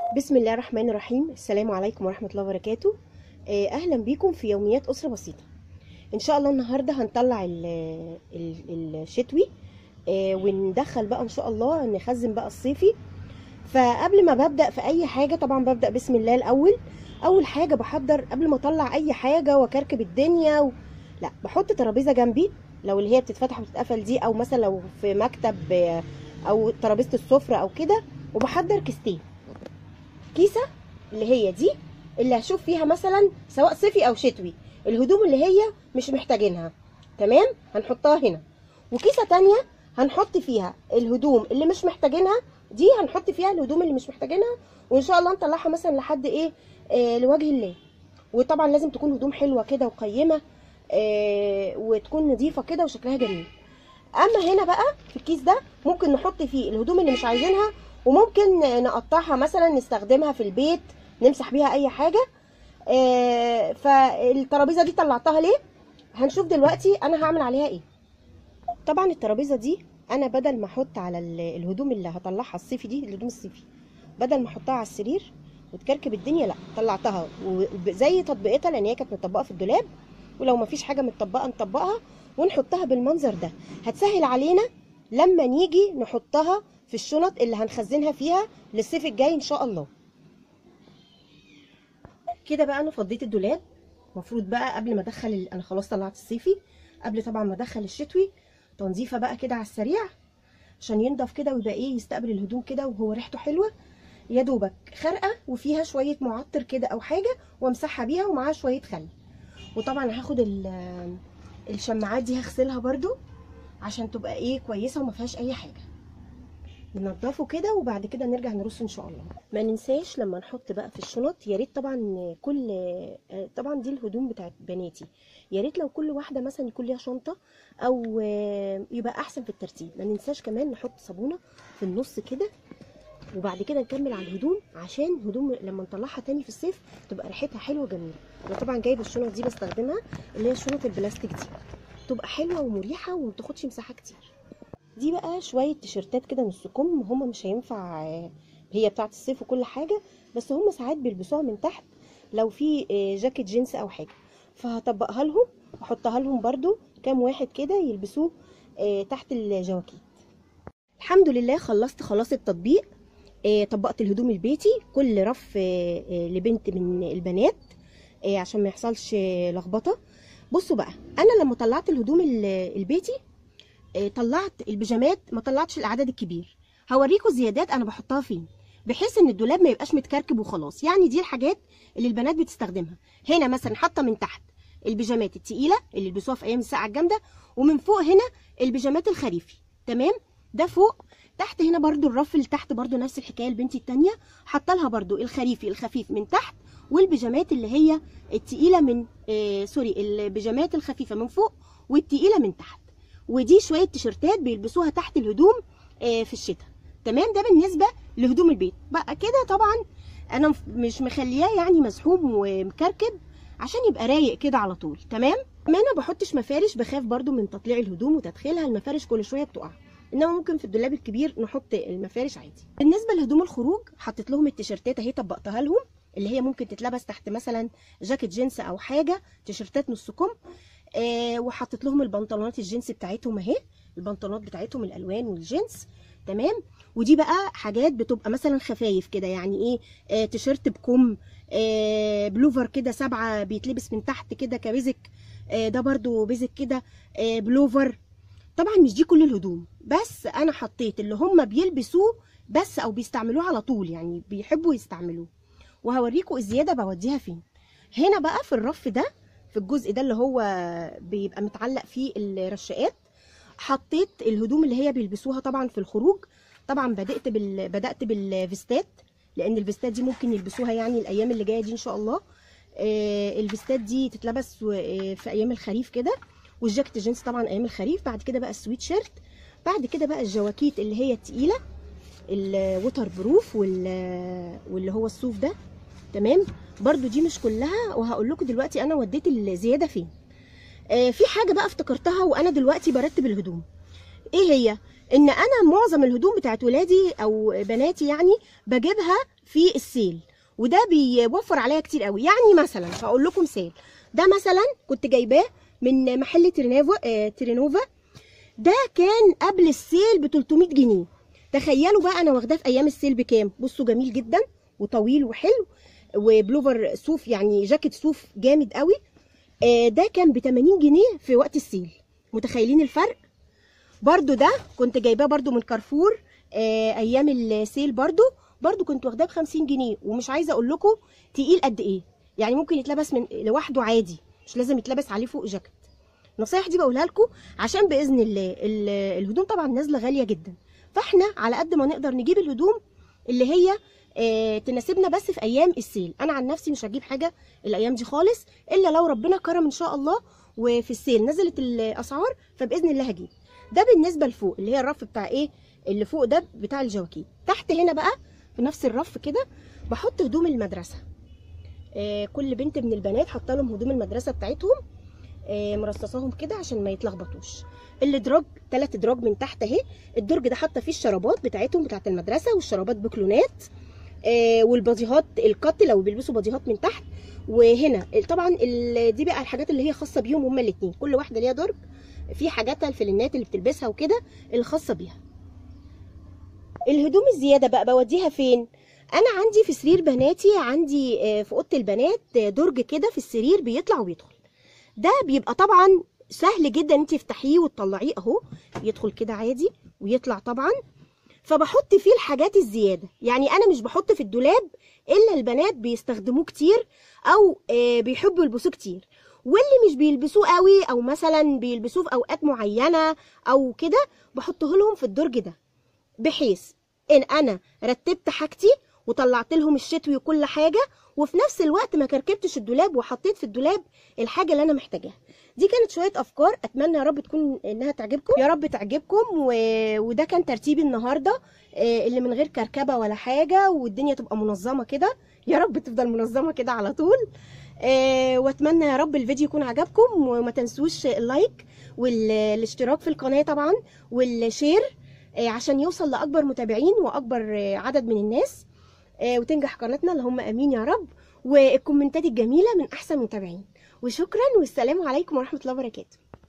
بسم الله الرحمن الرحيم السلام عليكم ورحمة الله وبركاته آه، أهلا بيكم في يوميات أسرة بسيطة إن شاء الله النهاردة هنطلع ال- ال- الشتوي آه، وندخل بقى إن شاء الله نخزن بقى الصيفي فقبل ما ببدأ في أي حاجة طبعا ببدأ بسم الله الأول أول حاجة بحضر قبل ما أطلع أي حاجة وأكركب الدنيا و... لا بحط ترابيزة جنبي لو اللي هي بتتفتح وتتقفل دي أو مثلا لو في مكتب آه، أو ترابيزة السفرة أو كده وبحضر كيستين كيسه اللي هي دي اللي هشوف فيها مثلا سواء صيفي او شتوي الهدوم اللي هي مش محتاجينها تمام هنحطها هنا وكيسه تانية هنحط فيها الهدوم اللي مش محتاجينها دي هنحط فيها الهدوم اللي مش محتاجينها وان شاء الله نطلعها مثلا لحد ايه آه لوجه الله وطبعا لازم تكون هدوم حلوه كده وقيمه آه وتكون نظيفه كده وشكلها جميل اما هنا بقى في الكيس ده ممكن نحط فيه الهدوم اللي مش عايزينها وممكن نقطعها مثلا نستخدمها في البيت نمسح بيها اي حاجه آه، فالترابيزه دي طلعتها ليه هنشوف دلوقتي انا هعمل عليها ايه طبعا الترابيزه دي انا بدل ما احط على ال- الهدوم اللي هطلعها الصيفي دي الهدوم الصيفي بدل ما احطها على السرير وتكركب الدنيا لا طلعتها وزي تطبيقتها لان هي كانت متطبقه في الدولاب ولو ما فيش حاجه متطبقه نطبقها ونحطها بالمنظر ده هتسهل علينا لما نيجي نحطها في الشنط اللي هنخزنها فيها للصيف الجاي ان شاء الله كده بقى انا فضيت الدولاب المفروض بقى قبل ما ادخل ال... انا خلاص طلعت الصيفي قبل طبعا ما ادخل الشتوي تنظيفه بقى كده على السريع عشان ينضف كده ويبقى ايه يستقبل الهدوم كده وهو ريحته حلوه يا دوبك خرقه وفيها شويه معطر كده او حاجه وامسحها بيها ومعاها شويه خل وطبعا هاخد ال- الشماعات دي هغسلها برده عشان تبقى ايه كويسه وما فيهاش اي حاجه ننضفه كده وبعد كده نرجع نرصه ان شاء الله ما ننساش لما نحط بقى في الشنط يا ريت طبعا كل آه، طبعا دي الهدوم بتاعت بناتي يا ريت لو كل واحده مثلا يكون ليها شنطه او آه، يبقى احسن في الترتيب ما ننساش كمان نحط صابونه في النص كده وبعد كده نكمل على الهدوم عشان هدوم لما نطلعها تاني في الصيف تبقى ريحتها حلوه جميله انا طبعا جايبه الشنط دي بستخدمها اللي هي الشنط البلاستيك دي تبقى حلوه ومريحه وما بتاخدش مساحه كتير دي بقى شويه تيشرتات كده نص كم هما مش هينفع آه، هي بتاعه الصيف وكل حاجه بس هما ساعات بيلبسوها من تحت لو في آه، جاكيت جينز او حاجه فهطبقها لهم واحطها لهم برده كام واحد كده يلبسوه آه، تحت الجواكيت الحمد لله خلصت خلاص التطبيق آه، طبقت الهدوم البيتي كل رف آه، آه، لبنت من البنات آه، عشان ما يحصلش آه، لخبطه بصوا بقى انا لما طلعت الهدوم ال- البيتي آه، طلعت البيجامات ما طلعتش الاعداد الكبير هوريكم الزيادات انا بحطها فين بحيث ان الدولاب ما يبقاش متكركب وخلاص يعني دي الحاجات اللي البنات بتستخدمها هنا مثلا حاطه من تحت البيجامات التقيله اللي يلبسوها في ايام الساعه الجامده ومن فوق هنا البيجامات الخريفي تمام ده فوق تحت هنا برضو الرف اللي تحت برضو نفس الحكايه البنت التانية حاطه لها برضو الخريفي الخفيف من تحت والبيجامات اللي هي التقيله من آه سوري البيجامات الخفيفه من فوق والتقيله من تحت ودي شويه تيشرتات بيلبسوها تحت الهدوم آه في الشتاء تمام ده بالنسبه لهدوم البيت بقى كده طبعا انا مف- مش مخلياه يعني مسحوب ومكركب عشان يبقى رايق كده على طول تمام ما انا بحطش مفارش بخاف برضو من تطليع الهدوم وتدخيلها المفارش كل شويه بتقع انما ممكن في الدولاب الكبير نحط المفارش عادي بالنسبه لهدوم الخروج حطيت لهم التيشرتات اهي طبقتها لهم اللي هي ممكن تتلبس تحت مثلا جاكيت جينز او حاجه تيشرتات نص كم آه وحطيت لهم البنطلونات الجينز بتاعتهم اهي البنطلونات بتاعتهم الالوان والجينز تمام ودي بقى حاجات بتبقى مثلا خفايف كده يعني ايه آه تيشرت بكم آه بلوفر كده سبعه بيتلبس من تحت كده كبيزك آه ده برضو بيزك كده آه بلوفر طبعا مش دي كل الهدوم بس انا حطيت اللي هم بيلبسوه بس او بيستعملوه على طول يعني بيحبوا يستعملوه وهوريكم الزياده بوديها فين هنا بقى في الرف ده في الجزء ده اللي هو بيبقى متعلق فيه الرشاقات حطيت الهدوم اللي هي بيلبسوها طبعا في الخروج طبعا بدات بال... بدات بالفيستات لان الفيستات دي ممكن يلبسوها يعني الايام اللي جايه دي ان شاء الله آه الفيستات دي تتلبس و- آه، في ايام الخريف كده والجاكيت جينز طبعا ايام الخريف بعد كده بقى السويت شيرت بعد كده بقى الجواكيت اللي هي التقيله الوتر بروف وال- واللي هو الصوف ده تمام برضو دي مش كلها وهقول لكم دلوقتي انا وديت الزياده فين آه في حاجه بقى افتكرتها وانا دلوقتي برتب الهدوم ايه هي ان انا معظم الهدوم بتاعت ولادي او بناتي يعني بجيبها في السيل وده بيوفر عليا كتير قوي يعني مثلا هقول لكم مثال ده مثلا كنت جايباه من محل ترينوفا آه ترينوفا ده كان قبل السيل ب 300 جنيه تخيلوا بقى انا واخداه في ايام السيل بكام بصوا جميل جدا وطويل وحلو وبلوفر صوف يعني جاكيت صوف جامد قوي آه ده كان ب 80 جنيه في وقت السيل متخيلين الفرق برضو ده كنت جايباه برضو من كارفور آه ايام السيل برضو برضو كنت واخداه ب 50 جنيه ومش عايزه اقول لكم تقيل قد ايه يعني ممكن يتلبس من لوحده عادي مش لازم يتلبس عليه فوق جاكيت النصايح دي بقولها لكم عشان باذن الله الهدوم طبعا نازله غاليه جدا فاحنا على قد ما نقدر نجيب الهدوم اللي هي آه تناسبنا بس في ايام السيل انا عن نفسي مش هجيب حاجه الايام دي خالص الا لو ربنا كرم ان شاء الله وفي السيل نزلت الاسعار فباذن الله هجيب ده بالنسبه لفوق اللي هي الرف بتاع ايه اللي فوق ده بتاع الجواكيت تحت هنا بقى في نفس الرف كده بحط هدوم المدرسه آه كل بنت من البنات حاطه لهم هدوم المدرسه بتاعتهم آه مرصصاهم كده عشان ما يتلخبطوش الادراج ثلاث ادراج من تحت اهي الدرج ده حاطه فيه الشرابات بتاعتهم بتاعت المدرسه والشرابات بكلونات آه والباديهات القط لو بيلبسوا باديهات من تحت وهنا طبعا دي بقى الحاجات اللي هي خاصه بيهم هما الاثنين كل واحده ليها درج في حاجاتها الفلينات اللي بتلبسها وكده الخاصه بيها الهدوم الزياده بقى بوديها فين انا عندي في سرير بناتي عندي في اوضه البنات درج كده في السرير بيطلع ويدخل ده بيبقى طبعا سهل جدا انت تفتحيه وتطلعيه اهو يدخل كده عادي ويطلع طبعا فبحط فيه الحاجات الزياده يعني انا مش بحط في الدولاب الا البنات بيستخدموه كتير او بيحبوا يلبسوه كتير واللي مش بيلبسوه قوي او مثلا بيلبسوه في اوقات معينه او كده بحطه لهم في الدرج ده بحيث ان انا رتبت حاجتي وطلعت لهم الشتوي وكل حاجه وفي نفس الوقت ما كركبتش الدولاب وحطيت في الدولاب الحاجه اللي انا محتاجاها دي كانت شويه افكار اتمنى يا رب تكون انها تعجبكم يا رب تعجبكم و... وده كان ترتيبي النهارده اللي من غير كركبه ولا حاجه والدنيا تبقى منظمه كده يا رب تفضل منظمه كده على طول آه واتمنى يا رب الفيديو يكون عجبكم وما تنسوش اللايك والاشتراك في القناه طبعا والشير آه عشان يوصل لاكبر متابعين واكبر آه عدد من الناس وتنجح قناتنا اللهم امين يا رب والكومنتات الجميله من احسن متابعين وشكرا والسلام عليكم ورحمه الله وبركاته